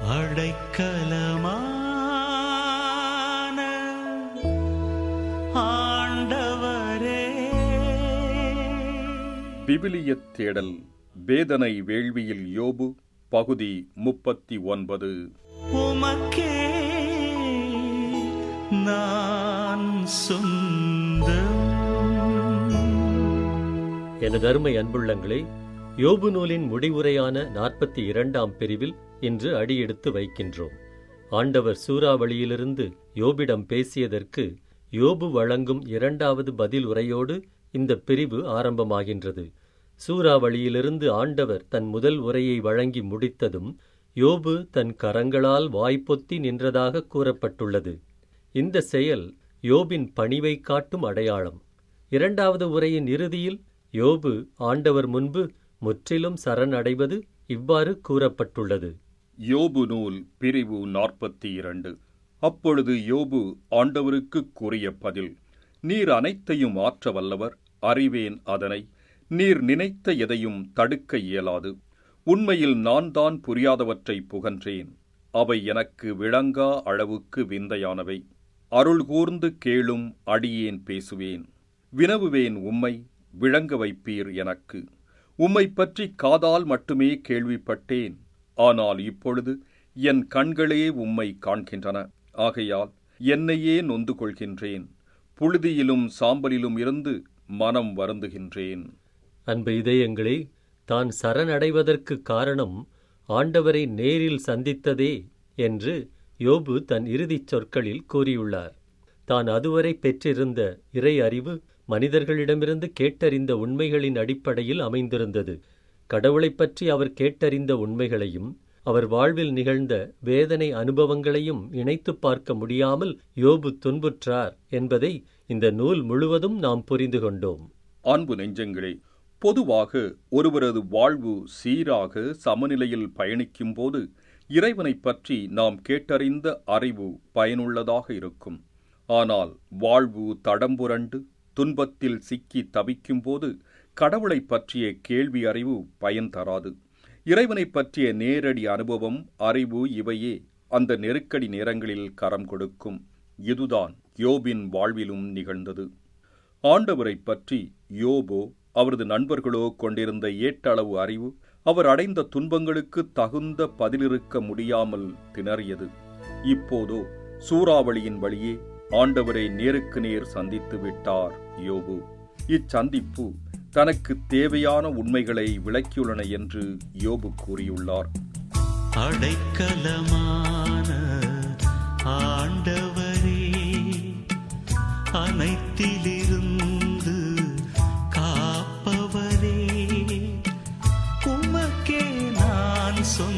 அடைக்கலமான ஆண்டவரே விவிலியத் தேடல் வேதனை வேள்வியில் யோபு பகுதி முப்பத்தி ஒன்பது உமக்கே நான் சொந்தம் எனது அருமை அன்புள்ளங்களே யோபு நூலின் முடிவுரையான நாற்பத்தி இரண்டாம் பிரிவில் இன்று அடியெடுத்து வைக்கின்றோம் ஆண்டவர் சூறாவளியிலிருந்து யோபிடம் பேசியதற்கு யோபு வழங்கும் இரண்டாவது பதில் உரையோடு இந்த பிரிவு ஆரம்பமாகின்றது சூறாவளியிலிருந்து ஆண்டவர் தன் முதல் உரையை வழங்கி முடித்ததும் யோபு தன் கரங்களால் வாய்ப்பொத்தி நின்றதாக கூறப்பட்டுள்ளது இந்த செயல் யோபின் பணிவை காட்டும் அடையாளம் இரண்டாவது உரையின் இறுதியில் யோபு ஆண்டவர் முன்பு முற்றிலும் சரணடைவது இவ்வாறு கூறப்பட்டுள்ளது யோபு நூல் பிரிவு நாற்பத்தி இரண்டு அப்பொழுது யோபு ஆண்டவருக்கு கூறிய பதில் நீர் அனைத்தையும் ஆற்ற வல்லவர் அறிவேன் அதனை நீர் நினைத்த எதையும் தடுக்க இயலாது உண்மையில் நான் தான் புரியாதவற்றை புகன்றேன் அவை எனக்கு விளங்கா அளவுக்கு விந்தையானவை அருள் கூர்ந்து கேளும் அடியேன் பேசுவேன் வினவுவேன் உம்மை விளங்க வைப்பீர் எனக்கு உம்மை பற்றி காதால் மட்டுமே கேள்விப்பட்டேன் ஆனால் இப்பொழுது என் கண்களே உம்மை காண்கின்றன ஆகையால் என்னையே நொந்து கொள்கின்றேன் புழுதியிலும் சாம்பலிலும் இருந்து மனம் வருந்துகின்றேன் அன்பு இதயங்களே தான் சரணடைவதற்கு காரணம் ஆண்டவரை நேரில் சந்தித்ததே என்று யோபு தன் இறுதிச் சொற்களில் கூறியுள்ளார் தான் அதுவரை பெற்றிருந்த இறை அறிவு மனிதர்களிடமிருந்து கேட்டறிந்த உண்மைகளின் அடிப்படையில் அமைந்திருந்தது கடவுளைப் பற்றி அவர் கேட்டறிந்த உண்மைகளையும் அவர் வாழ்வில் நிகழ்ந்த வேதனை அனுபவங்களையும் இணைத்துப் பார்க்க முடியாமல் யோபு துன்புற்றார் என்பதை இந்த நூல் முழுவதும் நாம் புரிந்து கொண்டோம் அன்பு நெஞ்சங்களே பொதுவாக ஒருவரது வாழ்வு சீராக சமநிலையில் பயணிக்கும்போது இறைவனைப் பற்றி நாம் கேட்டறிந்த அறிவு பயனுள்ளதாக இருக்கும் ஆனால் வாழ்வு தடம்புரண்டு துன்பத்தில் சிக்கி தவிக்கும்போது கடவுளைப் பற்றிய கேள்வி அறிவு பயன் தராது இறைவனைப் பற்றிய நேரடி அனுபவம் அறிவு இவையே அந்த நெருக்கடி நேரங்களில் கரம் கொடுக்கும் இதுதான் யோபின் வாழ்விலும் நிகழ்ந்தது ஆண்டவரைப் பற்றி யோபோ அவரது நண்பர்களோ கொண்டிருந்த ஏட்டளவு அறிவு அவர் அடைந்த துன்பங்களுக்கு தகுந்த பதிலிருக்க முடியாமல் திணறியது இப்போதோ சூறாவளியின் வழியே ஆண்டவரை நேருக்கு நேர் சந்தித்து விட்டார் யோபு இச்சந்திப்பு தனக்கு தேவையான உண்மைகளை விளக்கியுள்ளன என்று யோபு கூறியுள்ளார் அடைக்கலமான ஆண்டவரே அனைத்திலிருந்து காப்பவரே உமக்கே நான்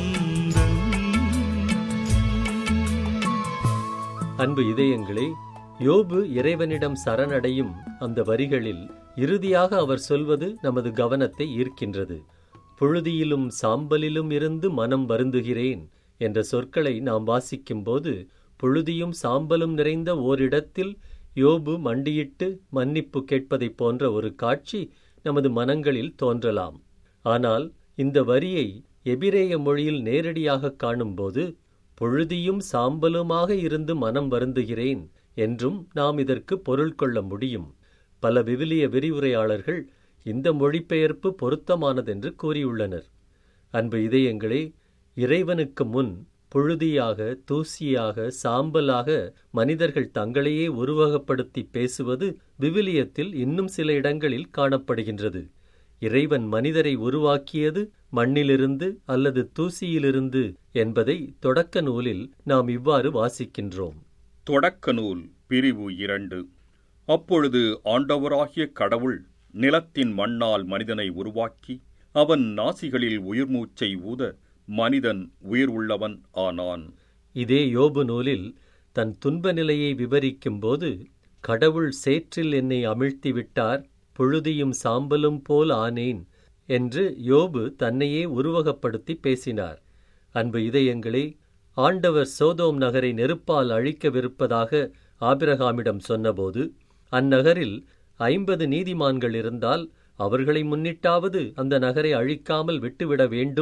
சொந்தம் அன்பு இதயங்களே யோபு இறைவனிடம் சரணடையும் அந்த வரிகளில் இறுதியாக அவர் சொல்வது நமது கவனத்தை ஈர்க்கின்றது புழுதியிலும் சாம்பலிலும் இருந்து மனம் வருந்துகிறேன் என்ற சொற்களை நாம் வாசிக்கும்போது புழுதியும் சாம்பலும் நிறைந்த ஓரிடத்தில் யோபு மண்டியிட்டு மன்னிப்பு கேட்பதைப் போன்ற ஒரு காட்சி நமது மனங்களில் தோன்றலாம் ஆனால் இந்த வரியை எபிரேய மொழியில் நேரடியாக காணும்போது பொழுதியும் சாம்பலுமாக இருந்து மனம் வருந்துகிறேன் என்றும் நாம் இதற்கு பொருள் கொள்ள முடியும் பல விவிலிய விரிவுரையாளர்கள் இந்த மொழிபெயர்ப்பு பொருத்தமானதென்று கூறியுள்ளனர் அன்பு இதயங்களே இறைவனுக்கு முன் புழுதியாக தூசியாக சாம்பலாக மனிதர்கள் தங்களையே உருவகப்படுத்தி பேசுவது விவிலியத்தில் இன்னும் சில இடங்களில் காணப்படுகின்றது இறைவன் மனிதரை உருவாக்கியது மண்ணிலிருந்து அல்லது தூசியிலிருந்து என்பதை தொடக்க நூலில் நாம் இவ்வாறு வாசிக்கின்றோம் தொடக்க நூல் பிரிவு இரண்டு அப்பொழுது ஆண்டவராகிய கடவுள் நிலத்தின் மண்ணால் மனிதனை உருவாக்கி அவன் நாசிகளில் உயிர்மூச்சை ஊத மனிதன் உயிர் உள்ளவன் ஆனான் இதே யோபு நூலில் தன் துன்ப நிலையை விவரிக்கும்போது கடவுள் சேற்றில் என்னை அமிழ்த்தி விட்டார் புழுதியும் சாம்பலும் போல் ஆனேன் என்று யோபு தன்னையே உருவகப்படுத்தி பேசினார் அன்பு இதயங்களே ஆண்டவர் சோதோம் நகரை நெருப்பால் அழிக்கவிருப்பதாக ஆபிரகாமிடம் சொன்னபோது அந்நகரில் ஐம்பது நீதிமான்கள் இருந்தால் அவர்களை முன்னிட்டாவது அந்த நகரை அழிக்காமல் விட்டுவிட வேண்டும்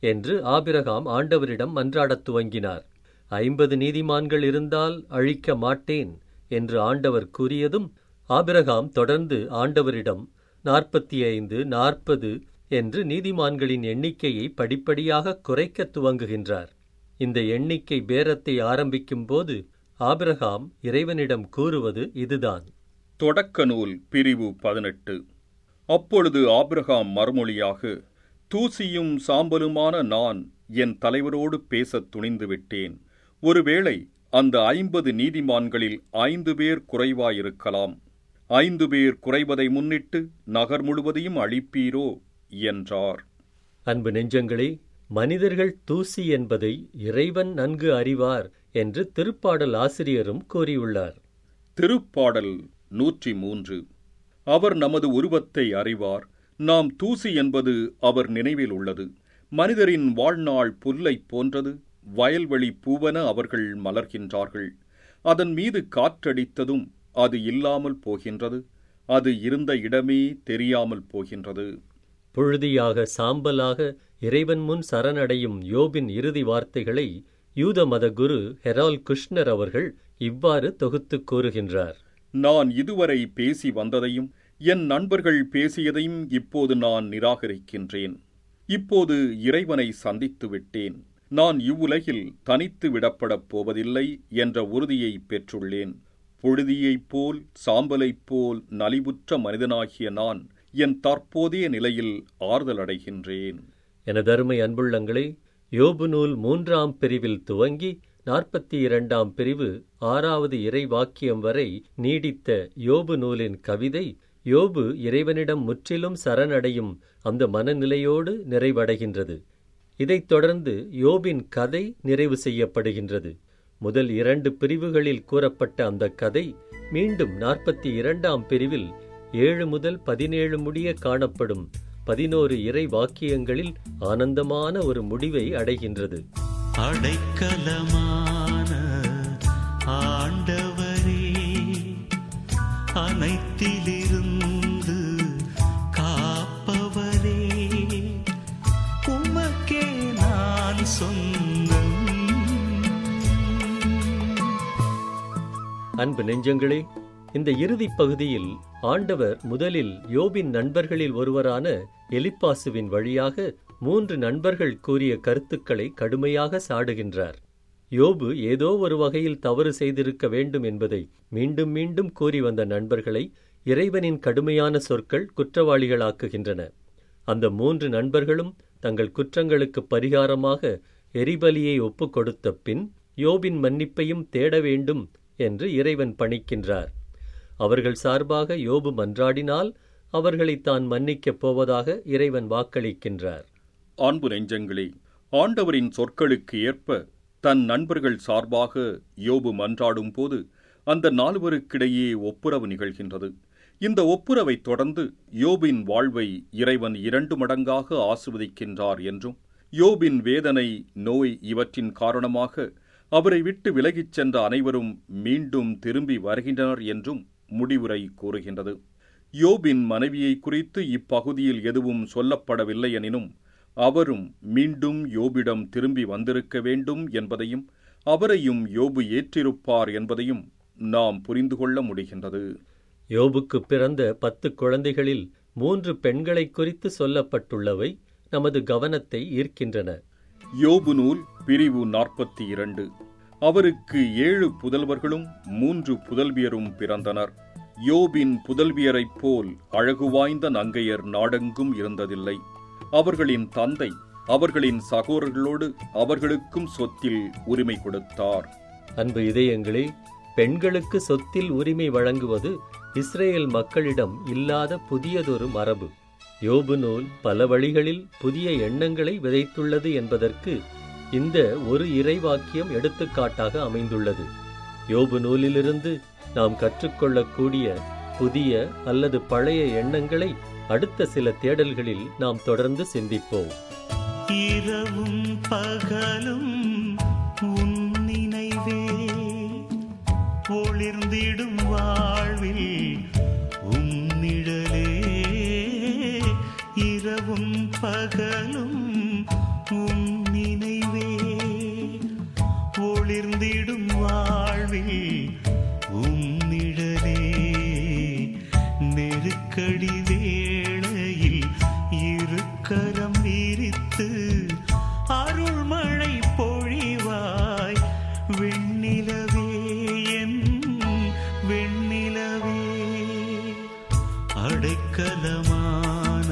என்று ஆபிரகாம் ஆண்டவரிடம் மன்றாடத் துவங்கினார் ஐம்பது நீதிமான்கள் இருந்தால் அழிக்க மாட்டேன் என்று ஆண்டவர் கூறியதும் ஆபிரகாம் தொடர்ந்து ஆண்டவரிடம் நாற்பத்தி ஐந்து நாற்பது என்று நீதிமான்களின் எண்ணிக்கையை படிப்படியாக குறைக்கத் துவங்குகின்றார் இந்த எண்ணிக்கை பேரத்தை ஆரம்பிக்கும்போது ஆபிரகாம் இறைவனிடம் கூறுவது இதுதான் தொடக்க நூல் பிரிவு பதினெட்டு அப்பொழுது ஆபிரகாம் மறுமொழியாக தூசியும் சாம்பலுமான நான் என் தலைவரோடு பேசத் துணிந்து விட்டேன் ஒருவேளை அந்த ஐம்பது நீதிமான்களில் ஐந்து பேர் குறைவாயிருக்கலாம் ஐந்து பேர் குறைவதை முன்னிட்டு நகர் முழுவதையும் அழிப்பீரோ என்றார் அன்பு நெஞ்சங்களே மனிதர்கள் தூசி என்பதை இறைவன் நன்கு அறிவார் என்று திருப்பாடல் ஆசிரியரும் கூறியுள்ளார் திருப்பாடல் நூற்றி மூன்று அவர் நமது உருவத்தை அறிவார் நாம் தூசி என்பது அவர் நினைவில் உள்ளது மனிதரின் வாழ்நாள் புல்லைப் போன்றது வயல்வெளி பூவன அவர்கள் மலர்கின்றார்கள் அதன் மீது காற்றடித்ததும் அது இல்லாமல் போகின்றது அது இருந்த இடமே தெரியாமல் போகின்றது புழுதியாக சாம்பலாக இறைவன் முன் சரணடையும் யோபின் இறுதி வார்த்தைகளை யூத மத குரு ஹெரால் குஷ்னர் அவர்கள் இவ்வாறு தொகுத்துக் கூறுகின்றார் நான் இதுவரை பேசி வந்ததையும் என் நண்பர்கள் பேசியதையும் இப்போது நான் நிராகரிக்கின்றேன் இப்போது இறைவனை சந்தித்து விட்டேன் நான் இவ்வுலகில் தனித்து விடப்படப் போவதில்லை என்ற உறுதியை பெற்றுள்ளேன் புழுதியைப் போல் சாம்பலைப் போல் நலிவுற்ற மனிதனாகிய நான் என் தற்போதைய நிலையில் ஆறுதலடைகின்றேன் எனதருமை அன்புள்ளங்களே யோபு நூல் மூன்றாம் பிரிவில் துவங்கி நாற்பத்தி இரண்டாம் பிரிவு ஆறாவது இறை வாக்கியம் வரை நீடித்த யோபு நூலின் கவிதை யோபு இறைவனிடம் முற்றிலும் சரணடையும் அந்த மனநிலையோடு நிறைவடைகின்றது இதைத் தொடர்ந்து யோபின் கதை நிறைவு செய்யப்படுகின்றது முதல் இரண்டு பிரிவுகளில் கூறப்பட்ட அந்த கதை மீண்டும் நாற்பத்தி இரண்டாம் பிரிவில் ஏழு முதல் பதினேழு முடிய காணப்படும் பதினோரு இறை வாக்கியங்களில் ஆனந்தமான ஒரு முடிவை அடைகின்றது அடைக்கலமான ஆண்டவரே அனைத்திலிருந்து காப்பவரே உமக்கே நான் சொந்தம் அன்பு நெஞ்சங்களே இந்த இறுதிப் பகுதியில் ஆண்டவர் முதலில் யோபின் நண்பர்களில் ஒருவரான எலிப்பாசுவின் வழியாக மூன்று நண்பர்கள் கூறிய கருத்துக்களை கடுமையாக சாடுகின்றார் யோபு ஏதோ ஒரு வகையில் தவறு செய்திருக்க வேண்டும் என்பதை மீண்டும் மீண்டும் கூறி வந்த நண்பர்களை இறைவனின் கடுமையான சொற்கள் குற்றவாளிகளாக்குகின்றன அந்த மூன்று நண்பர்களும் தங்கள் குற்றங்களுக்கு பரிகாரமாக எரிபலியை ஒப்புக் கொடுத்த பின் யோபின் மன்னிப்பையும் தேட வேண்டும் என்று இறைவன் பணிக்கின்றார் அவர்கள் சார்பாக யோபு மன்றாடினால் அவர்களை தான் மன்னிக்கப் போவதாக இறைவன் வாக்களிக்கின்றார் அன்பு நெஞ்சங்களே ஆண்டவரின் சொற்களுக்கு ஏற்ப தன் நண்பர்கள் சார்பாக யோபு மன்றாடும் போது அந்த நால்வருக்கிடையே ஒப்புரவு நிகழ்கின்றது இந்த ஒப்புரவைத் தொடர்ந்து யோபின் வாழ்வை இறைவன் இரண்டு மடங்காக ஆசிர்வதிக்கின்றார் என்றும் யோபின் வேதனை நோய் இவற்றின் காரணமாக அவரை விட்டு விலகிச் சென்ற அனைவரும் மீண்டும் திரும்பி வருகின்றனர் என்றும் முடிவுரை கூறுகின்றது யோபின் மனைவியை குறித்து இப்பகுதியில் எதுவும் சொல்லப்படவில்லை எனினும் அவரும் மீண்டும் யோபிடம் திரும்பி வந்திருக்க வேண்டும் என்பதையும் அவரையும் யோபு ஏற்றிருப்பார் என்பதையும் நாம் புரிந்து கொள்ள முடிகின்றது யோபுக்கு பிறந்த பத்து குழந்தைகளில் மூன்று பெண்களைக் குறித்து சொல்லப்பட்டுள்ளவை நமது கவனத்தை ஈர்க்கின்றன யோபு நூல் பிரிவு நாற்பத்தி இரண்டு அவருக்கு ஏழு புதல்வர்களும் மூன்று புதல்வியரும் பிறந்தனர் யோபின் புதல்வியரைப் போல் அழகு வாய்ந்த நங்கையர் நாடெங்கும் இருந்ததில்லை அவர்களின் தந்தை அவர்களின் சகோதரர்களோடு அவர்களுக்கும் சொத்தில் உரிமை கொடுத்தார் அன்பு இதயங்களே பெண்களுக்கு சொத்தில் உரிமை வழங்குவது இஸ்ரேல் மக்களிடம் இல்லாத புதியதொரு மரபு யோபு நூல் பல வழிகளில் புதிய எண்ணங்களை விதைத்துள்ளது என்பதற்கு இந்த ஒரு இறைவாக்கியம் எடுத்துக்காட்டாக அமைந்துள்ளது யோபு நூலிலிருந்து நாம் கற்றுக்கொள்ளக்கூடிய புதிய அல்லது பழைய எண்ணங்களை அடுத்த சில தேடல்களில் நாம் தொடர்ந்து சிந்திப்போம் இரவும் பகலும் உன் நினைவே ஒளிர்ந்திடும் வாழ்வில் உன்னிடலே இரவும் பகலும் உன் நேர்ந்திடும் வாழ்வில் உன்னிடலே நெருக்கடி வேளையில் இருக்கரம் விரித்து அருள்மழை பொழிவாய் வெண்ணிலவே என் வெண்ணிலவே அடைக்கலமான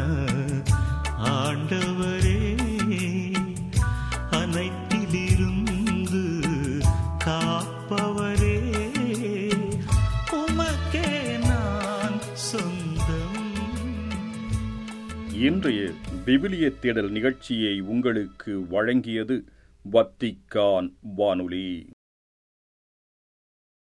ஆண்டவரே அனைத்திலிருந்து காப்பவரே உமக்கே நான் சொந்தம் இன்றைய விவிலிய தேடல் நிகழ்ச்சியை உங்களுக்கு வழங்கியது வத்திக்கான் வானொலி